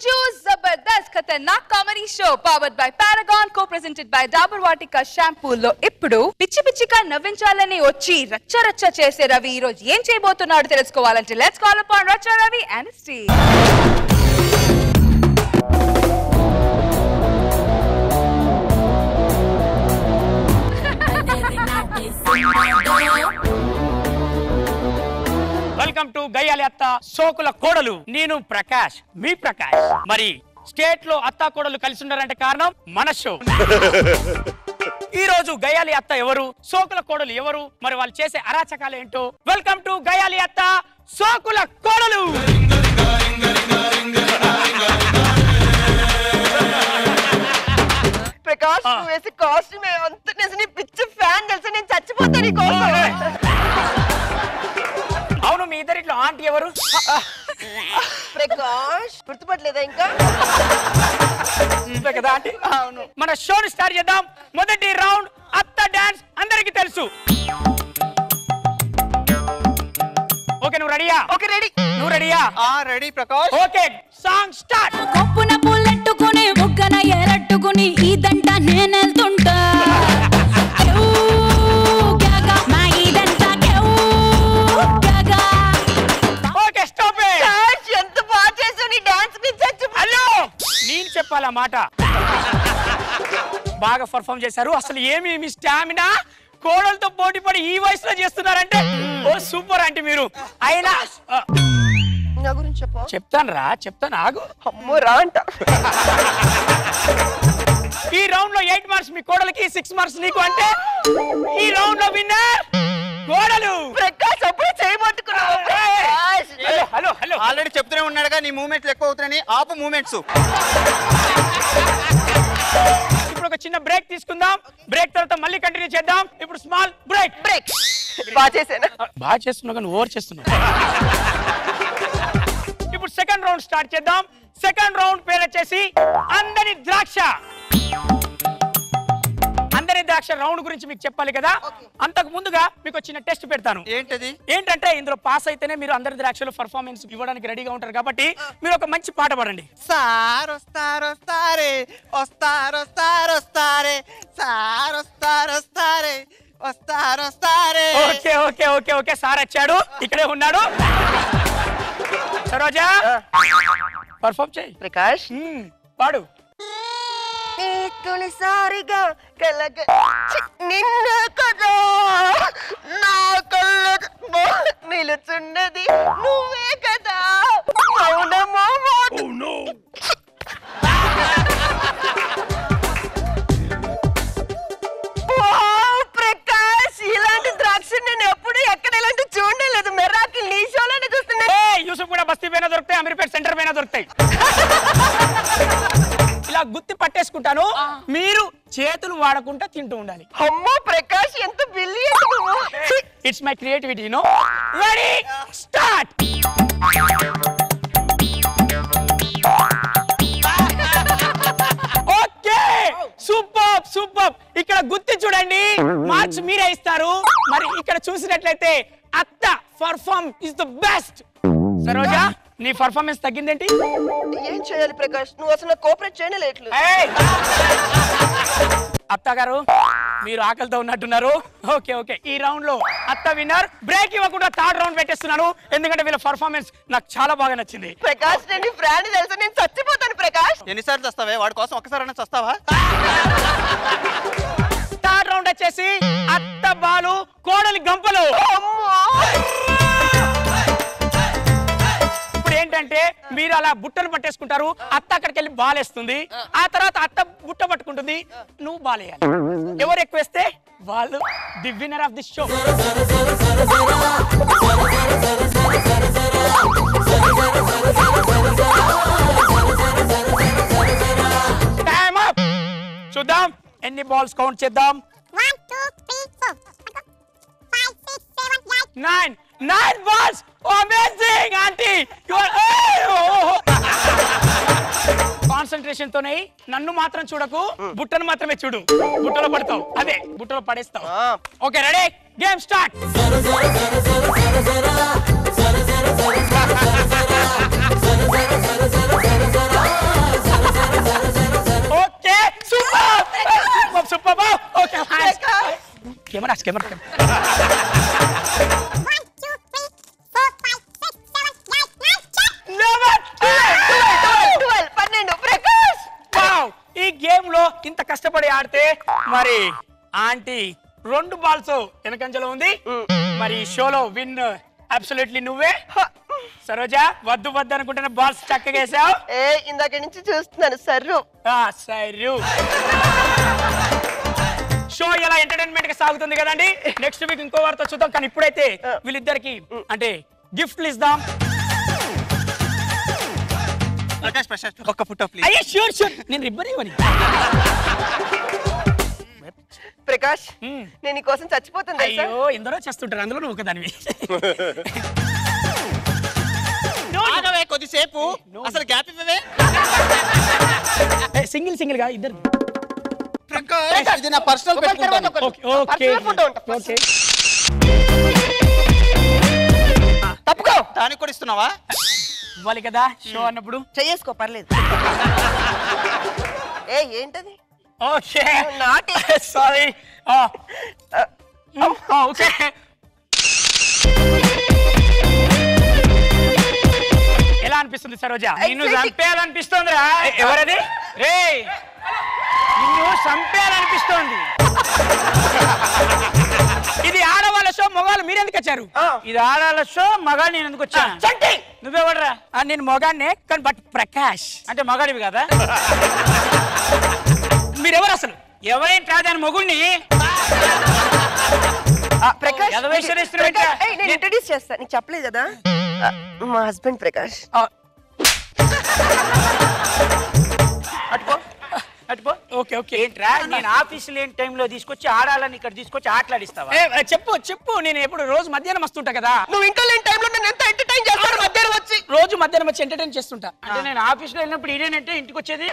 రోజు Jabardasth Khatarnak comedy show powered by Paragon co presented by Dabur Vatika షాంపూలో ఇప్పుడు పిచ్చి పిచ్చిగా నవ్వించాలని వచ్చి రచ్చ రచ్చ చేసే రవి ఈ రోజు ఏం చేయబోతున్నాడు తెలుసుకోవాలంటే let's call upon Rachcha Ravi and Steve welcome to గయ్యాలి అత్త సోకుల కోడలు నేను ప్రకాష్ మీ ప్రకాష్ మరి స్టేట్ లో అత్త కోడలు కలిసి ఉన్నారంటే కారణం మన షో ఈ రోజు గయాలి అత్త ఎవరు సోకుల కోడలు ఎవరు మరి వాళ్ళు చేసే అరాచకాలు ఏంటో వెల్కమ్ టు గయాలి అత్త సోకుల కోడలు ప్రకాష్ ఆ. నువ్వు వేసే కాస్ట్యూమ్ అంత నిజం నీ పిచ్చి ఫ్యాన్ తెలుసా నేను చచ్చిపోతాను నీ కోసం అవును మీ ఇద్దరిట్లో ఆంటీ ఎవరు ప్రకాష్ గుర్తుపట్టలేదా ఇంకా ఇదే కదా ఆంటీ అవును మన షోని స్టార్ట్ చేద్దాం మొదటి రౌండ్ అత్త డాన్స్ అందరికీ తెలుసు ఓకే నువ్వు రెడీయా ఓకే రెడీ నువ్వు రెడీయా ready Prakash okay song start కొప్పున పూలెట్టుకుని బుగ్గన ఎరట్టుకుని ఇదంట నేనెళ్తుంటా కేవ్, గ్యాగా, మా ఇదంతా కేవ్, గ్యాగా. ఓకే స్టాప్ ప్రకాష్ ఎంత బాగా చేసావు నీ డాన్స్ ని చచ్చిపో హలో నేను చెప్పాలా మాట బాగా పర్ఫామ్ చేశారు అసలు ఏమి మీ స్టామినా కోడలతో పోటీ పడి ఈ వయసులో చేస్తున్నారంటే ఓ సూపర్ అంటే మీరు అయినా ఆ, నా గురించి చెప్పు చెప్తాను రా చెప్తాను ఆగు అమ్మో రా అంట ఈ రౌండ్ లో ఎయిట్ మార్క్స్ మీ కోడలకి సిక్స్ మార్క్స్ నీకు అంటే ఈ రౌండ్ లో విన్నర్ కోడలు ప్రకాష్ అప్పుడే చేయబట్టుకున్నావు Prakash hello hello hello already చెప్తూనే ఉన్నాడుగా నీ మూమెంట్లు ఎక్కువ అవుతున్నాయని ఆపు మూమెంట్స్ ఇప్పుడు ఒక చిన్న బ్రేక్ తీసుకుందాం బ్రేక్ తర్వాత మళ్ళీ కంటిన్యూ చేద్దాం ఇప్పుడు స్మాల్ బ్రేక్ బ్రేక్ బాగా చేసాను బాగా చేస్తున్నావు కానీ ఓవర్ చేస్తున్నావు ఇప్పుడు సెకండ్ రౌండ్ స్టార్ట్ చేద్దాం సెకండ్ రౌండ్ పేరు వచ్చేసి అందరి ద్రాక్ష అందరి ద్రాక్ష రౌండ్ గురించి మీకు చెప్పాలి కదా అంతకు ముందుగా మీకు ఒక చిన్న టెస్ట్ పెడతాను ఏంటది ఏంటంటే ఇందులో పాస్ అయితేనే మీరు అందరి ద్రాక్షలో పర్ఫార్మెన్స్ ఇవ్వడానికి రెడీగా ఉంటారు కాబట్టి మీరు ఒక మంచి పాట పాడండి సార్ వస్తారు వస్తారే వస్తారు వస్తారు వస్తారే సార్ వస్తారు వస్తారే వస్తారు వస్తారే okay okay okay okay sir వచ్చాడు ఇక్కడే ఉన్నాడు సరోజా పర్ఫామ్ చేయి ప్రకాష్ మ్మ్, పాడు నీ తొలిసారిగా కలగ చి, నిన్ను కదా నా కళ్ళ నిలుచున్నది నువ్వే కదా మౌనమో మోత- వావ్, ప్రకాష్ ఇలాంటి ద్రాక్ష నేను ఎప్పుడు ఎక్కడ ఇలాంటి చూడలేదు మెరాకి నీ షోలోనే చూస్తున్నాను ఏ యూసుఫ్ కూడా బస్తీ పైన దొరుకుతాయి అమీర్పేట సెంటర్ పైన దొరుకుతాయి ఇలా గుత్తి పట్టేసుకుంటాను మీరు చేతులు వాడకుండా తింటూ ఉండాలి అమ్మో ప్రకాష్ ఎంత బిల్లియన్ నువ్వు చి, it's my creativity no ready start okay super super ఇక్కడ గుర్తి చూడండి మార్క్స్ మీరే ఇస్తారు మరి ఇక్కడ చూసినట్లయితే అత్త perform is the best Saroja నీ పర్ఫార్మెన్స్ తగ్గిందేంటి ఏం చేయాలి ప్రకాష్ నువ్వు అసలు కోఆపరేట్ చేయలేట్లు ఏయ్! అత్తగారు మీరు ఆకలితో ఉన్నట్టున్నారు ఓకే ఓకే ఈ రౌండ్ లో అత్త విన్నర్ బ్రేక్ ఇవ్వకుండా థర్డ్ రౌండ్ పెట్టేస్తున్నాను ఎందుకంటే వీళ్ళ పర్ఫార్మెన్స్ నాకు చాలా బాగా నచ్చింది ప్రకాష్ నేను ఫ్రాండ్ తెలుసు నేను చచ్చిపోతాను ప్రకాష్ ఎన్నిసార్లు చస్తావే వాడి కోసం ఒక్కసారైనా చస్తావా థర్డ్ రౌండ్ వచ్చేసి అత్త బాలు కోడలి గంపలు అమ్మో ఇప్పుడు ఏంటంటే మీరు అలా బుట్టలు పట్టేసుకుంటారు అత్త అక్కడికి వెళ్ళి బాలేస్తుంది ఆ తర్వాత అత్త బుట్ట పట్టుకుంటుంది నువ్వు బాలేయాలి ఎవరు ఎక్కువేస్తే వాళ్ళు the winner of the show time up చూద్దాం ఎన్ని బాల్స్ కౌంట్ చేద్దాం nine nine balls amazing aunty you are concentration తోనే నన్ను మాత్రం చూడకు బుట్టను మాత్రమే చూడు బుట్టలో పడతావు అదే బుట్టలో పడేస్తావు ఓకే రెడీ గేమ్ స్టార్ట్ కష్టపడి ఆడితే మరి ఆంటీ రెండు బాల్స్ వెనకంజలో ఉంది మరి ఈ షోలో విన్ అబ్సల్యూట్లీ నువ్వే సరోజా వద్దు వద్దు అనుకుంటున్న బాల్స్ చక్కగా వేసావు ఏ ఇందాక నుంచి చూస్తున్నాను సర్రు సరు షో ఎలా ఎంటర్టైన్మెంట్ గా సాగుతుంది కదండి నెక్స్ట్ వీక్ ఇంకో వారితో చూద్దాం కానీ ఇప్పుడైతే వీళ్ళిద్దరికి అంటే గిఫ్ట్లు ఇద్దాం ప్రకాష్ ప్రకాష్ ఒక్క ఫోటో ప్లీజ్ అయ్యే షూర్ షూర్ నేను రిబ్బర్ ఇవ్వని ప్రకాష్ మ్మ్. నేను నీ కోసం చచ్చిపోతుంది తెలుసా? అయ్యో ఎందరో చేస్తుంటారు అందులో నువ్వు ఒకదానివి ఆగవే కొద్దిసేపు అసలు గ్యాప్ ఇవ్వవే సింగిల్ సింగిల్ గా ఇద్దరు ప్రకాష్ ఇది నా పర్సనల్ ఒకరి తర్వాత పెట్టుకుంటాను ఒకరు. ఓకే ఓకే Personal photo ఉంటా. ఓకే తప్పుకో దానికి కూడా ఇస్తున్నావా ఇవ్వాలి కదా షో అన్నప్పుడు చెయ్యేసుకో పర్లేదు ఏ ఏంటది ఓకే నాటి సారీ ఓకే ఎలా అనిపిస్తుంది సరోజా నిన్ను Exciting. చంపేయాలనిపిస్తోందిరా ఎవరది రే నిన్ను చంపేయాలనిపిస్తోంది ఇది ఆడవాళ్ళ షో మగవాళ్ళు మీరు ఎందుకు వచ్చారు ఆ. ఇది ఆడవాళ్ళ షో మగాళ్ళు నేను ఎందుకు వచ్చా చంటి నువ్వెవడరా ఆ, నేను మొగాన్నే కానీ బట్ ప్రకాష్ అంటే మగాడివి కదా మీరెవరు అసలు ఎవరేం కాదని మొగుడిని ఆ, ప్రకాష్ ఎదవ వేషాలు వేస్తున్నావు ప్రకాష్, ఇంకా? ఏయ్, నేను ఇంట్రడ్యూస్ చేస్తా నీకు చెప్పలేదు కదా ఆ, మా హస్బెండ్ ప్రకాష్ అటుపో అటుపో ఓకే ఓకే ఏంట్రా నేను ఆఫీస్ లేని టైంలో తీసుకొచ్చి ఆడాలని ఇక్కడ తీసుకొచ్చి ఆటలాడిస్తావా ఏ, చెప్పు చెప్పు నేను ఎప్పుడు రోజు మధ్యాహ్నం వస్తుంటా కదా నువ్వు ఇంట్లో లేని టైంలో నన్ను ఎంత ఎంటర్టైన్ చేస్తాను మధ్యాహ్నం వచ్చి రోజు మధ్యాహ్నం వచ్చి ఎంటర్టైన్ చేస్తుంటా అంటే నేను ఆఫీస్ లో వెళ్ళినప్పుడు ఇదేనంటే ఇంటికి వచ్చేది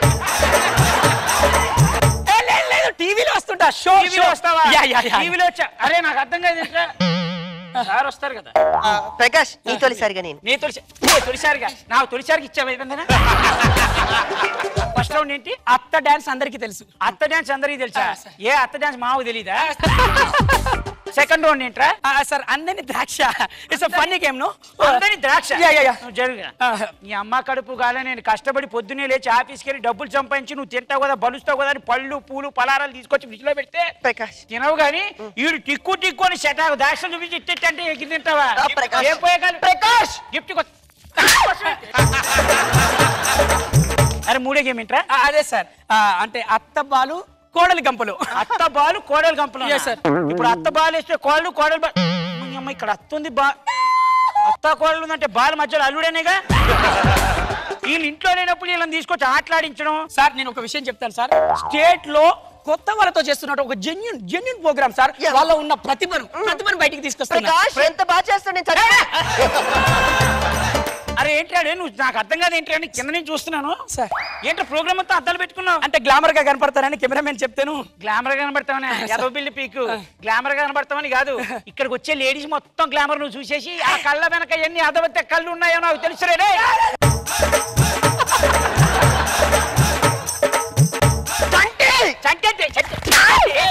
ఏ, లేదు, లేదు టీవీలో వస్తుంటా షో టీవీలో వస్తావా యా యా యా టీవీలో వచ్చా అరే నాకు అర్థం కాదు ఏంట్రా? సార్ వస్తారు కదా ప్రకాష్ నీ తొలిసారిగా నేను నీ తొలిసారి నీ తొలిసారిగా నాకు తొలిసారికి ఇచ్చావు అయిపోయిందనా ఫస్ట్ రౌండ్ ఏంటి అత్త డాన్స్ అందరికీ తెలుసు అత్త డాన్స్ అందరికీ తెలుసా ఆ, సార్. ఏ అత్త డాన్స్ మాకు తెలీదా సెకండ్ రౌండ్ ఏంట్రా ఆ, సార్ అందరిని ద్రాక్ష ఇట్స్ ఫన్నీ గేమ్ నో అందరి ద్రాక్ష యా, యా, యా. నువ్వు జరుగురా ఆ. నీ అమ్మ కడుపు కాలే నేను కష్టపడి పొద్దున్నే లేచి ఆఫీస్కి వెళ్ళి డబ్బులు సంపాదించి నువ్వు తింటావు కదా బలుస్తావు కదా అని పళ్ళు పూలు పలారాలు తీసుకొచ్చి ఫ్రిడ్జ్ లో పెడితే ప్రకాష్ తినవు కానీ వీడు టిక్కు టిక్కు అని సెటాకు దాక్ష చూపించి ఇట్టంటే ఎగిరి తింటావా ఆ, ప్రకాష్. ఏ పోయే కానీ ప్రకాష్ గిఫ్ట్ అరే మూడే గేమ్ ఏంట్రా ఆ, అదే సార్ ఆ, అంటే అత్త బాలు కోడలి గంపలు అత్త బాలు కోడలు కంపలు Yes, sir. ఇప్పుడు అత్త బాలు వేస్తే కోడలు కోడలు బా అమ్మ, అమ్మ ఇక్కడ అత్త ఉంది బా అత్త కోడలు ఉందంటే బాల మధ్యలో అల్లుడేనేగా వీళ్ళు ఇంట్లో లేనప్పుడు వీళ్ళని తీసుకొచ్చి ఆటలాడించడం సార్ నేను ఒక విషయం చెప్తాను సార్ స్టేట్ లో కొత్త వాళ్ళతో చేస్తున్నట్టు ఒక genuine genuine program sir Yeah. వాళ్ళ ఉన్న ప్రతిభను ప్రతిభను బయటికి తీసుకొస్తున్నా ప్రకాష్ ఎంత బాగా చేస్తాను నేను చచ్చిపో- అరే ఏంటాడు నువ్వు నాకు అర్థం కాదు ఏంటి కింద నుంచి చూస్తున్నాను సార్ ఏంటో ప్రోగ్రామ్ అంతా అద్దాలు పెట్టుకున్నావు అంటే గ్లామర్ గా కనపడతారని కెమెరామెన్ చెప్తాను గ్లామర్ గా కనబడతావనే ఎదో బిల్లి పీకు గ్లామర్ గా కనబడతావని కాదు ఇక్కడికి వచ్చే లేడీస్ మొత్తం గ్లామర్ నువ్వు చూసేసి ఆ కళ్ళ వెనక ఎన్ని అదవత్తే కళ్ళు ఉన్నాయో నాకు తెలుసురే చంటి చంటి అంటే చంటి. చంటి.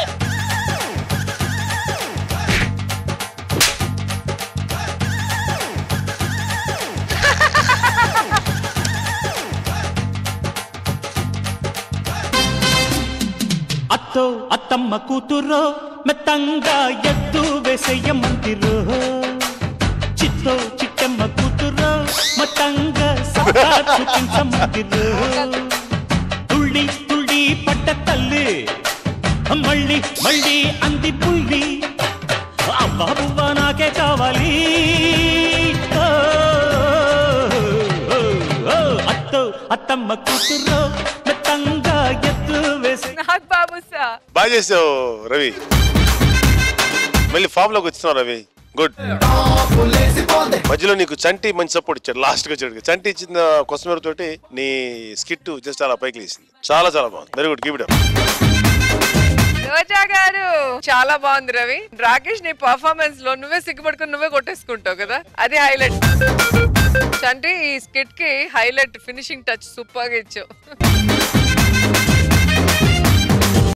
అత్తో అత్తమ్మ కూతురో మెత్తంగా ఎత్తు వేసేయమంతిరో చిత్తో చిట్టమ్మ కూతురో మత్తంగా సత్తా చూపించమంతిరో తుళ్ళి తుళ్ళి పట్ట తల్లి మళ్ళీ మళ్ళీ అంది పుల్లి అబ్బాబువ్వ నాకే కావాలి ఓ, ఓ, ఓ, అత్తో అత్తమ్మ కూతురో మెత్తంగా ఎత్తు వేసే నాకు బాబు సార్ బాగా చేసావు రవి మళ్ళీ ఫామ్ లోకి వచ్చినావు రవి గుడ్ మధ్యలో నీకు చంటి మంచి సపోర్ట్ ఇచ్చాడు లాస్ట్ గా వచ్చాడు చంటి ఇచ్చిన కొసమేర తోటి నీ స్కిట్ జస్ట్ అలా పైకి లేసింది చాలా చాలా బాగుంది very good keep it Roja గారు చాలా బాగుంది రవి రాకేష్ నీ పర్ఫార్మెన్స్ లో నువ్వే సిగ్గుపడుకుని నువ్వే కొట్టేసుకుంటావు కదా అది హైలైట్ చంటి ఈ స్కిట్ కి హైలైట్ ఫినిషింగ్ టచ్ సూపర్ గా ఇచ్చావు